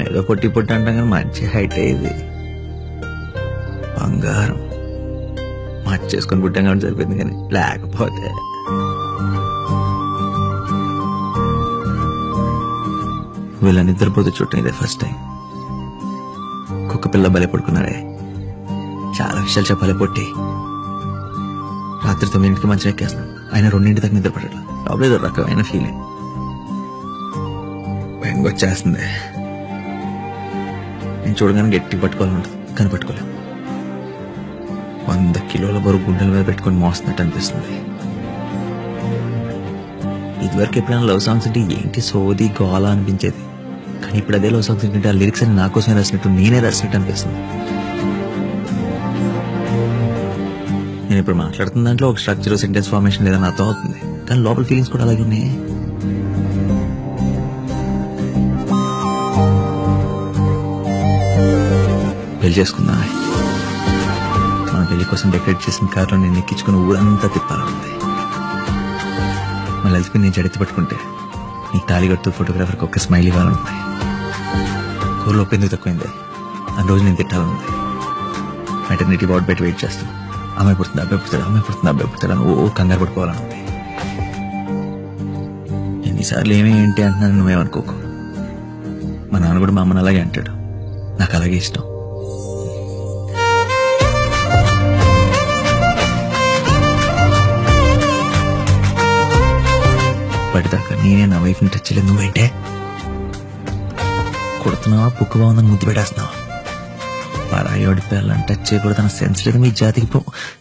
ఏదో పొట్టి పొట్టి అంటాం కానీ మంచి హైట్ ఇది బంగారం మచ్చ చేసుకొని పుట్టాం కాబట్టి సరిపోయింది కానీ లేకపోతే వీళ్ళని నిద్రపోతూ చూడటం ఇదే ఫస్ట్ టైం కుక్క పిల్ల బలే పడుకున్నాడే చాలా విషయాలు చెప్పాలి పొట్టి రాత్రి తొమ్మిదింటికి మంచి ఎక్కేస్తాం ఆయన రెండింటి దాకా నిద్ర పడట్లా లోపల ఏదో రకమైన ఫీలింగ్ భయంగా వచ్చేస్తుంది నేను చూడగానే గట్టి పట్టుకోవాలని ఉంటుంది కానీ పట్టుకోలేం వంద కిలోల బరువు గుండెల మీద పెట్టుకొని మోస్తున్నట్టు అనిపిస్తుంది ఇదివరకు ఎప్పుడైనా లవ్ సాంగ్స్ అంటే ఏంటి సోది గోల అనిపించేది కానీ ఇప్పుడు అదే లవ్ సాంగ్స్ ఏంటంటే ఆ లిరిక్స్ అని నా కోసమే రాసినట్టు నేనే రాసినట్టు అనిపిస్తుంది నేను ఇప్పుడు మాట్లాడుతున్న దాంట్లో ఒక స్ట్రక్చర్ సెంటెన్స్ ఫార్మేషన్ లేదని అర్థం అవుతుంది కానీ లోపల ఫీలింగ్స్ కూడా అలాగే ఉన్నాయి పెళ్లి చేసుకుందా మన పెళ్లి కోసం డెకరేట్ చేసిన కారులో నేను ఎక్కించుకుని ఊరంతా తిప్పాలనుంది మళ్ళీ వెళ్తే నేను జడితి పట్టుకుంటే నీకు తాళి కడుతూ ఫోటోగ్రాఫర్కి ఒక్క స్మైల్ ఇవ్వాలనుంది కూరలో ఉప్పు ఎందుకు తక్కువైంది ఆ రోజు నేను తిట్టాలనుంది మెటర్నిటీ వార్డ్ పెట్టి వెయిట్ చేస్తాను అమ్మాయి పుడుతుంది అబ్బాయి పుడతాడు అమ్మాయి పుడుతుంది అబ్బాయి పుడతాడు అని ఓ కంగారు పడిపోవాలనుంది ఎన్నిసార్లు ఏమీ ఏంటి అంటున్నాను నువ్వేమనుకోకు మా నాన్న కూడా మా అమ్మని అలాగే అంటాడు నాకు అలాగే ఇష్టం పడిదాకా నేనే నా వైఫ్ని టచ్ చేయలేదు నువ్వేంటే కొడుతున్నావా పుక్కు బాగుందని ముద్దు పెట్టేస్తున్నావా పరాయోడి పిల్లలని టచ్ చేయకూడదన్న సెన్స్ లేదు మీ జాతికి పో